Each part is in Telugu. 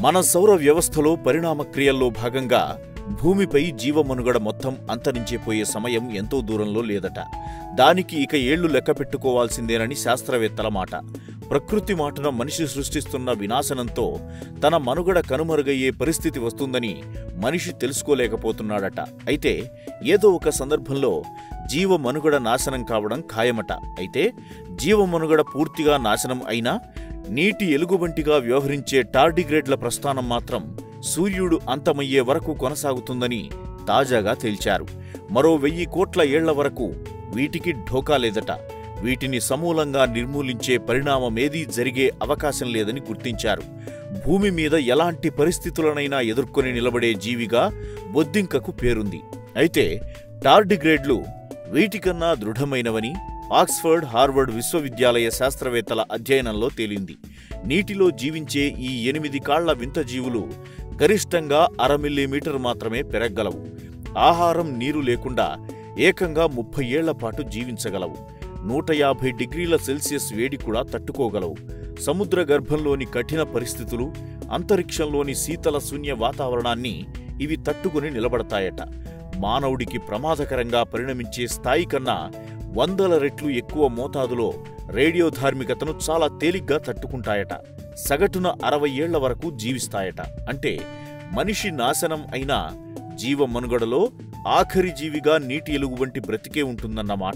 మన సౌర వ్యవస్థలో పరిణామ క్రియల్లో భాగంగా భూమిపై జీవమనుగడ మొత్తం అంతరించిపోయే సమయం ఎంతో దూరంలో లేదట దానికి ఇక ఏళ్లు లెక్క పెట్టుకోవాల్సిందేనని శాస్త్రవేత్తల మాట ప్రకృతి మాటన మనిషి సృష్టిస్తున్న వినాశనంతో తన మనుగడ కనుమరుగయ్యే పరిస్థితి వస్తుందని మనిషి తెలుసుకోలేకపోతున్నాడట అయితే ఏదో ఒక సందర్భంలో జీవ మనుగడ నాశనం కావడం ఖాయమట అయితే జీవ మనుగడ పూర్తిగా నాశనం అయినా నీటి ఎలుగుబంటిగా వ్యవహరించే టార్డిగ్రేడ్ల ప్రస్థానం మాత్రం సూర్యుడు అంతమయ్యే వరకు కొనసాగుతుందని తాజాగా తేల్చారు మరో వెయ్యి కోట్ల ఏళ్ల వరకు వీటికి ఢోకా లేదట వీటిని సమూలంగా నిర్మూలించే పరిణామమేదీ జరిగే అవకాశం లేదని గుర్తించారు భూమి మీద ఎలాంటి పరిస్థితులనైనా ఎదుర్కొని నిలబడే జీవిగా బొద్దింకకు పేరుంది అయితే టార్డిగ్రేడ్లు వీటికన్నా దృఢమైనవని ఆక్స్ఫర్డ్ హార్వర్డ్ విశ్వవిద్యాలయ శాస్త్రవేత్తల అధ్యయనంలో తేలింది నీటిలో జీవించే ఈ ఎనిమిది కాళ్ల వింత జీవులు గరిష్టంగా అర మిల్లీమీటర్ మాత్రమే పెరగలవు ఆహారం నీరు లేకుండా ఏకంగా ముప్పై ఏళ్ల పాటు జీవించగలవు నూట యాభై డిగ్రీల సెల్సియస్ వేడి కూడా తట్టుకోగలవు సముద్ర గర్భంలోని కఠిన పరిస్థితులు అంతరిక్షంలోని శీతల శూన్య వాతావరణాన్ని ఇవి తట్టుకుని నిలబడతాయట మానవుడికి ప్రమాదకరంగా పరిణమించే స్థాయి కన్నా వందల రెట్లు ఎక్కువ మోతాదులో రేడియో ధార్మికతను చాలా తేలిగ్గా తట్టుకుంటాయట సగటున అరవై ఏళ్ల వరకు జీవిస్తాయట అంటే మనిషి నాశనం అయినా జీవ మనుగడలో ఆఖరి జీవిగా నీటి ఎలుగు వంటి బ్రతికే ఉంటుందన్నమాట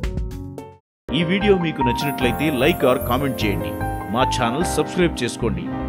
ఈ వీడియో మీకు నచ్చినట్లయితే లైక్ ఆర్ కామెంట్ చేయండి మా ఛానల్ సబ్స్క్రైబ్ చేసుకోండి